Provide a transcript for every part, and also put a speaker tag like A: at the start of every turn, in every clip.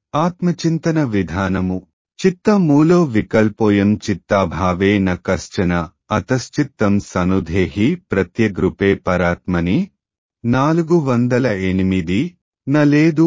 A: ఆత్మచింతన విధానము చిత్తమూలో వికల్పోయం చిత్తాభావే న కశ్చన అతశ్చిత్తం సనుధేహి ప్రత్యగ్రూపే పరాత్మని నాలుగు వందల ఎనిమిది నలేదు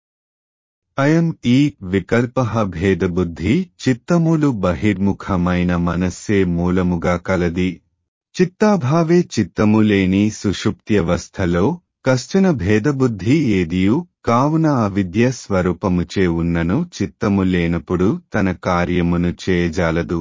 A: అయం ఈ వికల్ప భేదబుద్ధి చిత్తములు బహిర్ముఖమైన మనస్సే మూలముగా కలది చిత్తాభావే చిత్తము లేని సుషుప్త్యవస్థలో కశ్చన భేదబుద్ధి ఏదియు కావున అవిద్య స్వరూపముచే ఉన్నను చిత్తము లేనప్పుడు తన కార్యమును చేయజాలదు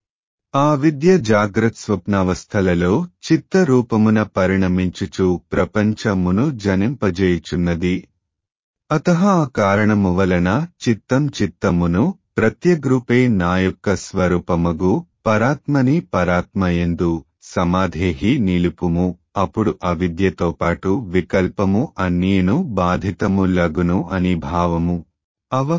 A: ఆ విద్య జాగ్రత్ స్వప్నావస్థలలో చిత్తరూపమున పరిణమించుచు ప్రపంచమును జనింపజేయుచున్నది అత ఆ కారణము వలన చిత్తం చిత్తమును ప్రత్యగ్రూపే నా యొక్క స్వరూపమగు పరాత్మని పరాత్మయందు సమాధేహి నిలుపుము అప్పుడు అవిద్యతో పాటు వికల్పము అన్నీను బాధితము లగును అని భావము అవ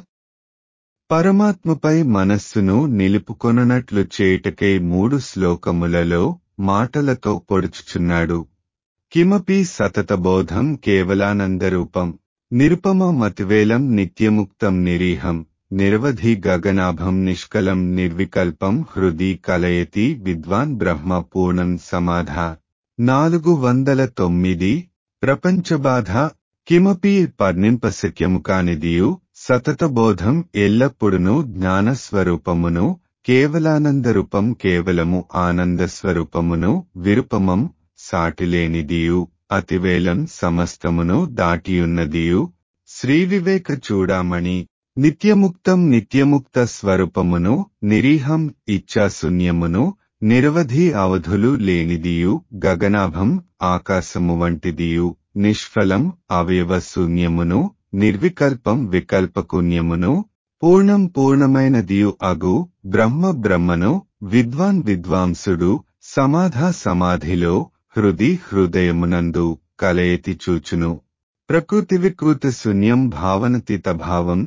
A: పరమాత్మపై మనస్సును నిలుపుకొననట్లు చేయుటకై మూడు శ్లోకములలో మాటలతో పొడుచుచున్నాడు కిమపి సతతబోధం కేవలానందరూపం నిరుపమ మతివేలం నిత్యముక్తం నిరీహం నిరవధి గగనాభం నిష్కలం నిర్వికల్పం హృది కలయతి విద్వాన్ బ్రహ్మ పూర్ణం సమాధ నాలుగు వందల తొమ్మిది ప్రపంచబాధ కిమపి పర్ణింపశక్యము కానిదియు సతతబోధం ఎల్లప్పుడును జ్ఞానస్వరూపమును కేవలానందరూపం కేవలము ఆనందస్వరూపమును విరుపమం సాటిలేనిదియు అతివేలం సమస్తమును దాటియున్నదియు శ్రీవివేక చూడామణి నిత్యముక్తం నిత్యముక్త స్వరూపమును నిరీహం ఇచ్ఛాశూన్యమును నిరవధి అవధులు లేనిదియు గగనాభం ఆకాశము వంటిదియు నిష్ఫలం అవయవ శూన్యమును నిర్వికల్పం వికల్పకున్యమును పూర్ణం పూర్ణమైనదియు అగు బ్రహ్మ బ్రహ్మను విద్వాన్ విద్వాంసుడు సమాధ సమాధిలో హృది హృదయమునందు కలయతి చూచును ప్రకృతి వికృతి శూన్యం భావనతీత భావం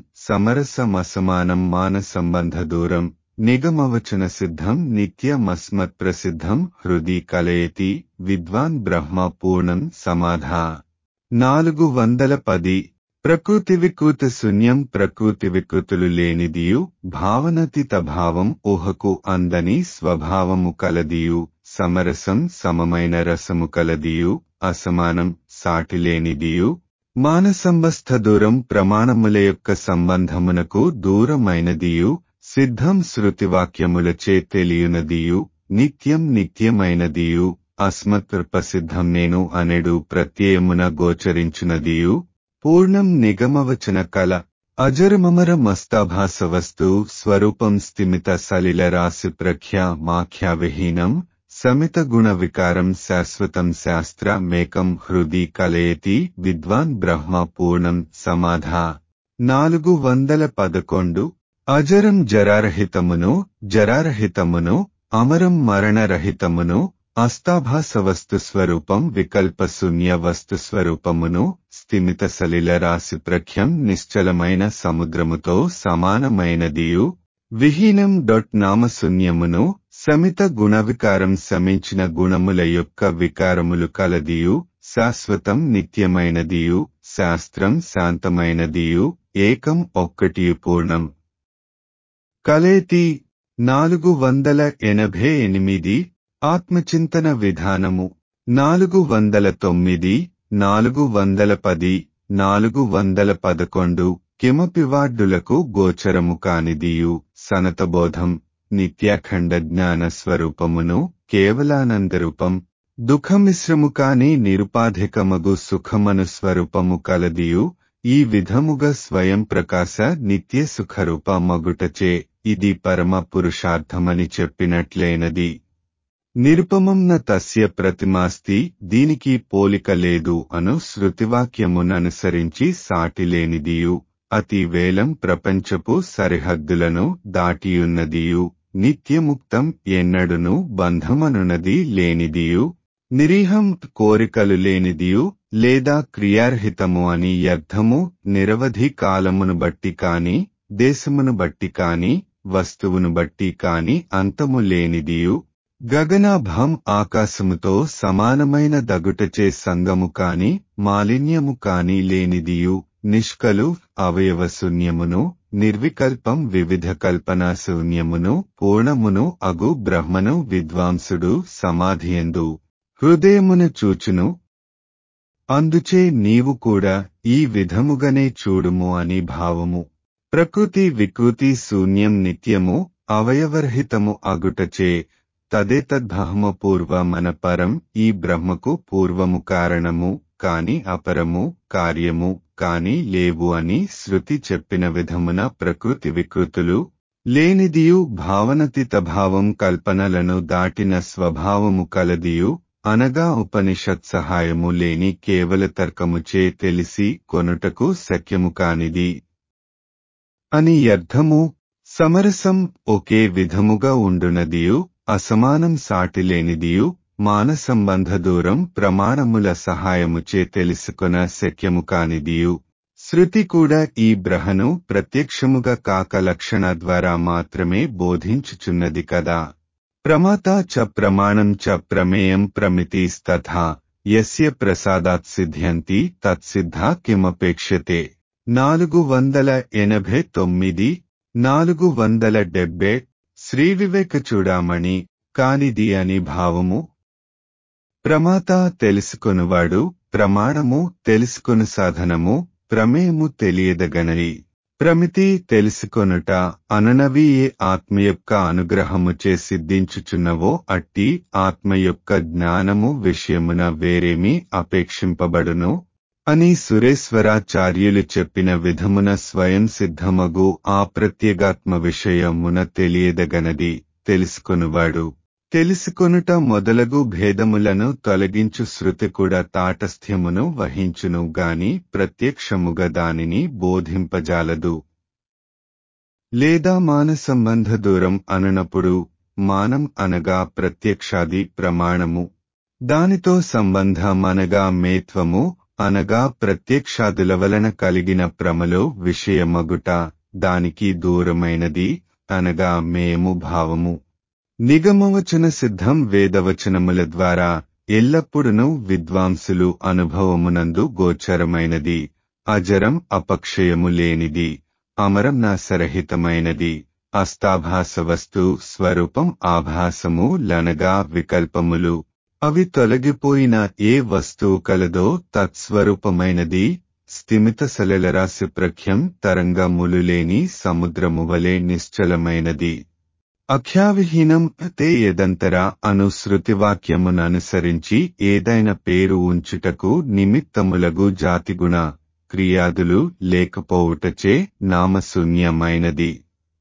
A: సమరసమసమానం మాన సంబంధ దూరం నిగమవచన సిద్ధం నిత్యమస్మత్ ప్రసిద్ధం హృది కలయతి విద్వాన్ బ్రహ్మ పూర్ణం సమాధ నాలుగు వందల పది ప్రకృతి వికృతి శూన్యం ప్రకృతి వికృతులు లేనిదియు భావనతీత భావం ఊహకు అందని స్వభావము కలదియు సమరసం సమమైన రసము కలదియు అసమానం సాటిలేనిదియు మానసంబస్థ దూరం ప్రమాణముల యొక్క సంబంధమునకు దూరమైనదియు సిద్ధం శృతివాక్యములచే తెలియునదియు నిత్యం నిత్యమైనదియు అస్మత్ ప్రసిద్ధం నేను అనెడు ప్రత్యయమున గోచరించునదియు పూర్ణం నిగమవచన కల అజరమమర మస్తాభాస వస్తు స్వరూపం స్థిమిత సలిల రాశి ప్రఖ్యా మాఖ్యా విహీనం సమిత గుణ వికారం శాశ్వతం శాస్త్ర మేకం హృది కలయతి విద్వాన్ బ్రహ్మ పూర్ణం సమాధ నాలుగు వందల పదకొండు అజరం జరారహితమును జరారహితమును అమరం మరణరహితమును అస్తాభాస వస్తు స్వరూపం వికల్ప శూన్య వస్తు స్వరూపమును స్థిమిత సలిల రాశి ప్రఖ్యం నిశ్చలమైన సముద్రముతో సమానమైనదియు విహీనం డొట్ నామశూన్యమును సమిత గుణవికారం సమించిన గుణముల యొక్క వికారములు కలదియు శాశ్వతం నిత్యమైనదియు శాస్త్రం శాంతమైనదియు ఏకం ఒక్కటియు పూర్ణం కలేతి నాలుగు వందల ఎనభై ఎనిమిది ఆత్మచింతన విధానము నాలుగు వందల తొమ్మిది నాలుగు వందల పది నాలుగు వందల పదకొండు కిమపివాడ్డులకు గోచరము కానిదియు సనతబోధం నిత్యాఖండ జ్ఞాన స్వరూపమును కేవలానందరూపం దుఃఖమిశ్రము కాని నిరుపాధికమగు సుఖమను స్వరూపము కలదియు ఈ విధముగా స్వయం ప్రకాశ నిత్య సుఖరూప మగుటచే ఇది పరమ పురుషార్థమని చెప్పినట్లేనది నిరుపమంన తస్య ప్రతిమాస్తి దీనికి పోలిక లేదు అను శృతివాక్యముననుసరించి సాటిలేనిదియు అతి వేలం ప్రపంచపు సరిహద్దులను దాటియున్నదియు నిత్యముక్తం ఎన్నడును బంధమనున్నది లేనిదియు నిరీహం కోరికలు లేనిదియు లేదా క్రియార్హితము అని అర్థము నిరవధి కాలమును బట్టి కాని దేశమును బట్టి కాని వస్తువును బట్టి కాని అంతము లేనిదియు గగనాభం ఆకాశముతో సమానమైన దగుటచే సంగము కాని మాలిన్యము కాని లేనిదియు నిష్కలు అవయవ శూన్యమును నిర్వికల్పం వివిధ కల్పనా శూన్యమును పూర్ణమును అగు బ్రహ్మను విద్వాంసుడు సమాధియందు హృదయమున చూచును అందుచే నీవు కూడా ఈ విధముగనే చూడుము అని భావము ప్రకృతి వికృతి శూన్యం నిత్యము అవయవర్హితము అగుటచే తదేతద్భహమ పూర్వ మన పరం ఈ బ్రహ్మకు పూర్వము కారణము కాని అపరము కార్యము కాని లేవు అని శృతి చెప్పిన విధమున ప్రకృతి వికృతులు లేనిదియు భావనతిత భావం కల్పనలను దాటిన స్వభావము కలదియు అనగా ఉపనిషత్ సహాయము లేని కేవల తర్కముచే తెలిసి కొనుటకు శక్యము కానిది అని అర్థము సమరసం ఒకే విధముగా ఉండునదియు అసమానం సాటిలేనిదియు మానసంబంధ దూరం ప్రమాణముల సహాయముచే తెలుసుకొన శక్యము కానిదియు శృతి కూడా ఈ బ్రహను ప్రత్యక్షముగా కాక లక్షణ ద్వారా మాత్రమే బోధించుచున్నది కదా ప్రమాత చ ప్రమాణం చ ప్రమేయం ప్రమితిస్తథా యస్య ప్రసాదాత్ సిద్ధ్యంతి తత్సిద్ధ కిమపేక్షతే నాలుగు వందల ఎనభై తొమ్మిది నాలుగు వందల డెబ్బై శ్రీ వివేక చూడామణి కానిది అని భావము ప్రమాత తెలుసుకొనువాడు ప్రమాణము తెలుసుకొను సాధనము ప్రమేయము తెలియదగనవి ప్రమితి తెలుసుకొనుట అననవి ఏ ఆత్మ యొక్క అనుగ్రహముచే సిద్ధించుచున్నవో అట్టి ఆత్మ యొక్క జ్ఞానము విషయమున వేరేమీ అపేక్షింపబడును అని సురేశ్వరాచార్యులు చెప్పిన విధమున స్వయం సిద్ధమగు ఆ ప్రత్యేగాత్మ విషయమున తెలియదగనది తెలుసుకొనువాడు తెలుసుకొనుట మొదలగు భేదములను తొలగించు శృతి కూడా తాటస్థ్యమును వహించును గాని ప్రత్యక్షముగా దానిని బోధింపజాలదు లేదా మాన సంబంధ దూరం అననప్పుడు మానం అనగా ప్రత్యక్షాది ప్రమాణము దానితో సంబంధం అనగా మేత్వము అనగా ప్రత్యక్షాదుల వలన కలిగిన ప్రమలో విషయమగుట దానికి దూరమైనది అనగా మేము భావము నిగమవచన సిద్ధం వేదవచనముల ద్వారా ఎల్లప్పుడునూ విద్వాంసులు అనుభవమునందు గోచరమైనది అజరం అపక్షయము లేనిది అమరం నాసరహితమైనది అస్తాభాస వస్తు స్వరూపం ఆభాసము లనగా వికల్పములు అవి తొలగిపోయిన ఏ వస్తువు కలదో తత్స్వరూపమైనది స్థిమిత సలలరాశి ప్రఖ్యం తరంగములు లేని సముద్రము వలె నిశ్చలమైనది అఖ్యావిహీనం అతే ఎదంతరా అను శృతివాక్యముననుసరించి ఏదైనా పేరు ఉంచుటకు నిమిత్తములగు జాతిగుణ క్రియాదులు లేకపోవుటచే నామశూన్యమైనది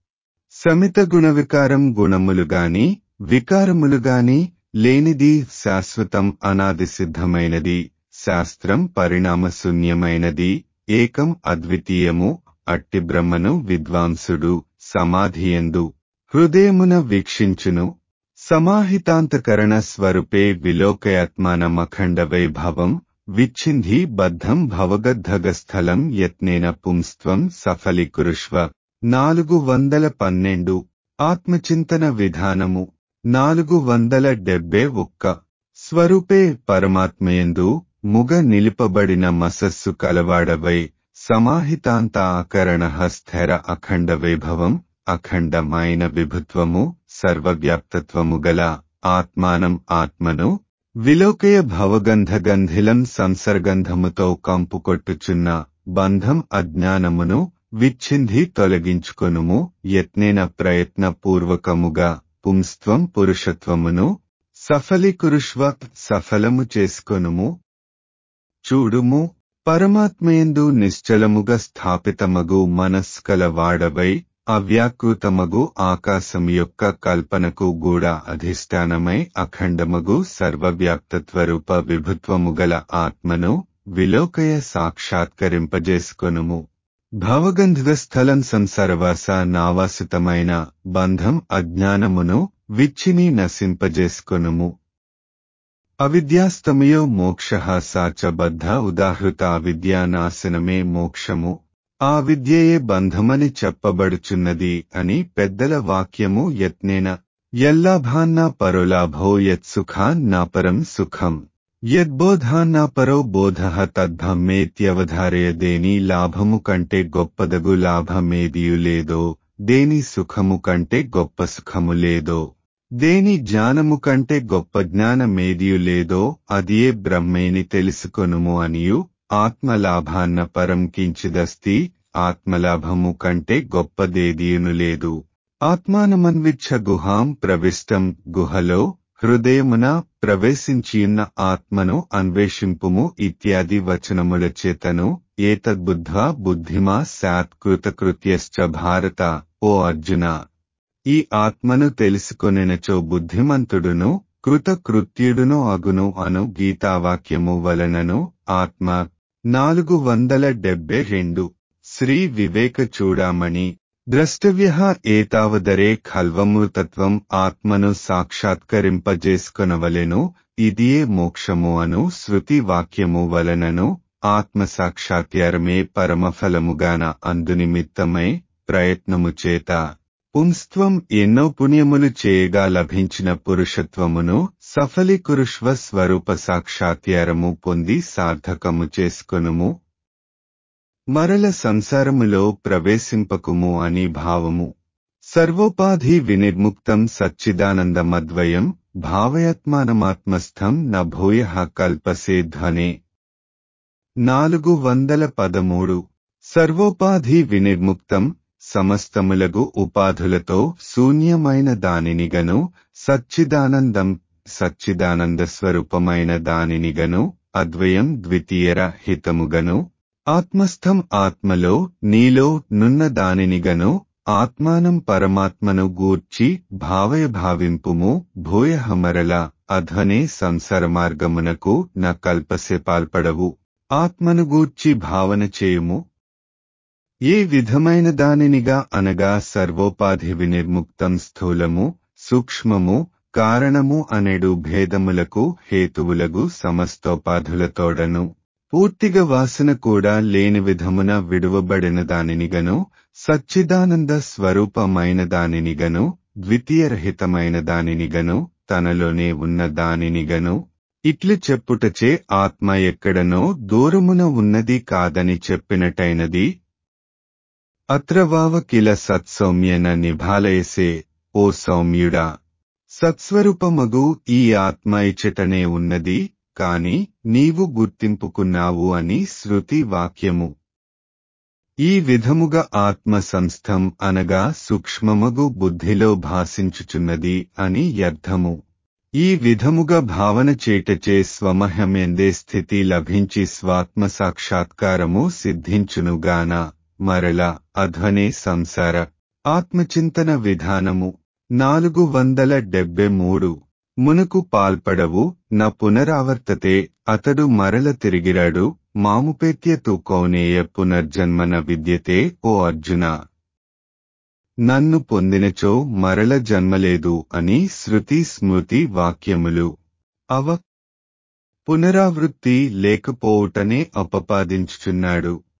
A: సమిత గుణ వికారం గుణములుగాని వికారములుగాని లేనిది శాశ్వతం అనాది సిద్ధమైనది శాస్త్రం పరిణామశూన్యమైనది ఏకం అద్వితీయము అట్టి బ్రహ్మను విద్వాంసుడు సమాధియందు హృదయమున వీక్షించును సమాహితాంతకరణ స్వరూపే విలోకయాత్మానమఖండ వైభవం విచ్ఛింధి బద్ధం భవగద్ధగస్థలం యత్నేన పుంస్త్వం సఫలీకురుష్వ నాలుగు వందల పన్నెండు ఆత్మచింతన విధానము నాలుగు వందల డెబ్బై ఒక్క స్వరూపే పరమాత్మయందు ముగ నిలిపబడిన మసస్సు కలవాడవై సమాహితాంత ఆకరణ స్థిర అఖండ వైభవం అఖండమైన విభుత్వము సర్వవ్యాప్తత్వము గల ఆత్మానం ఆత్మను విలోకయ భవగంధగంధిలం సంసర్గంధముతో కంపుకొట్టుచున్న బంధం అజ్ఞానమును విచ్ఛింధి తొలగించుకొనుము యత్నేన ప్రయత్న పూర్వకముగా పుంస్త్వం పురుషత్వమును సఫలీకురుష్వ సఫలము చేసుకొనుము చూడుము పరమాత్మయందు నిశ్చలముగా స్థాపితమగు మనస్కల వాడవై అవ్యాకృతమగు ఆకాశం యొక్క కల్పనకు గూడ అధిష్టానమై అఖండమగు సర్వవ్యాప్తత్వరూప విభుత్వముగల ఆత్మను విలోకయ సాక్షాత్కరింపజేసుకొనుము భవగంధస్థలం సంసారవాస నావాసితమైన బంధం అజ్ఞానమును విచ్చిని నశింపజేసుకొనుము అవిద్యాస్తమయో మోక్ష సాచబద్ధ ఉదాహృత అవిద్యానాశనమే మోక్షము ఆ విద్యయే బంధమని చెప్పబడుచున్నది అని పెద్దల వాక్యము యత్నేన ఎల్లాభాన్నా పరోలాభో యత్సుఖాన్ నాపరం సుఖం యద్బోధాన్నాపరో బోధ తద్భమ్మేత్యవధారయ దేని లాభము కంటే గొప్పదగు లాభమేదియు లేదో దేని సుఖము కంటే గొప్ప సుఖము లేదో దేని జ్ఞానము కంటే గొప్ప జ్ఞానమేదియు లేదో అదియే బ్రహ్మేని తెలుసుకొనుము అనియు ఆత్మలాభాన్న పరం కించిదస్తి ఆత్మలాభము కంటే గొప్పదేదియును లేదు ఆత్మానమన్విచ్ఛ గుహాం ప్రవిష్టం గుహలో హృదయమున ప్రవేశించియున్న ఆత్మను అన్వేషింపుము ఇత్యాది వచనముల చేతను ఏతద్బుద్ధ్వా బుద్ధిమా సాత్ కృతకృత్యశ్చ భారత ఓ అర్జున ఈ ఆత్మను తెలుసుకొనినచో బుద్ధిమంతుడును కృతకృత్యుడును అగును అను గీతావాక్యము వలనను ఆత్మ నాలుగు వందల డెబ్బై రెండు శ్రీ వివేక చూడామణి ద్రష్టవ్య ఏతావదరే ఖల్వమృతత్వం ఆత్మను సాక్షాత్కరింపజేసుకొనవలెను ఇదియే మోక్షము అను శృతి వాక్యము వలనను ఆత్మ సాక్షాత్కారమే పరమఫలముగాన అందునిమిత్తమై ప్రయత్నము చేత పుంస్త్వం ఎన్నో పుణ్యములు చేయగా లభించిన పురుషత్వమును సఫలీకురుష్వ స్వరూప సాక్షాత్కారము పొంది సార్థకము చేసుకొనుము మరల సంసారములో ప్రవేశింపకుము అని భావము సర్వోపాధి వినిర్ముక్తం సచ్చిదానందమద్వయం భావయత్మానమాత్మస్థం న భూయ కల్పసే ధ్వనే నాలుగు వందల పదమూడు సర్వోపాధి వినిర్ముక్తం సమస్తములగు ఉపాధులతో శూన్యమైన దానినిగను సచ్చిదానందం సచ్చిదానంద స్వరూపమైన దానినిగను అద్వయం ద్వితీయర హితముగను ఆత్మస్థం ఆత్మలో నీలో నున్న దానినిగను ఆత్మానం పరమాత్మను గూర్చి భావయ భావింపుము భూయహమరల అధ్వనే సంసార మార్గమునకు న కల్పసే పాల్పడవు ఆత్మను గూర్చి భావన చేయుము ఏ విధమైన దానినిగా అనగా సర్వోపాధి వినిర్ముక్తం స్థూలము సూక్ష్మము కారణము అనేడు భేదములకు హేతువులగు సమస్తోపాధులతోడను పూర్తిగా వాసన కూడా లేని విధమున విడువబడిన దానినిగను సచ్చిదానంద స్వరూపమైన దానినిగను ద్వితీయరహితమైన దానినిగను తనలోనే ఉన్న దానినిగను ఇట్లు చెప్పుటచే ఆత్మ ఎక్కడనో దూరమున ఉన్నది కాదని చెప్పినటైనది అత్రవావ కిల సత్సౌమ్యన నిభాలయసే ఓ సౌమ్యుడా సత్స్వరూపమగు ఈ ఆత్మ ఇచ్చటనే ఉన్నది కాని నీవు గుర్తింపుకున్నావు అని శృతి వాక్యము ఈ విధముగా ఆత్మ సంస్థం అనగా సూక్ష్మమగు బుద్ధిలో భాషించుచున్నది అని అర్థము ఈ విధముగా భావన చేటచే స్వమహమెందే స్థితి లభించి స్వాత్మ సాక్షాత్కారము సిద్ధించునుగాన మరల అధ్వనే సంసార ఆత్మచింతన విధానము నాలుగు వందల డెబ్బై మూడు మునుకు పాల్పడవు న పునరావర్తతే అతడు మరల తిరిగిరాడు మాముపేత్యతు కౌనేయ పునర్జన్మన విద్యతే ఓ అర్జున నన్ను పొందినచో మరల జన్మలేదు అని శృతి స్మృతి వాక్యములు అవ పునరావృత్తి లేకపోవుటనే అపపాదించుచున్నాడు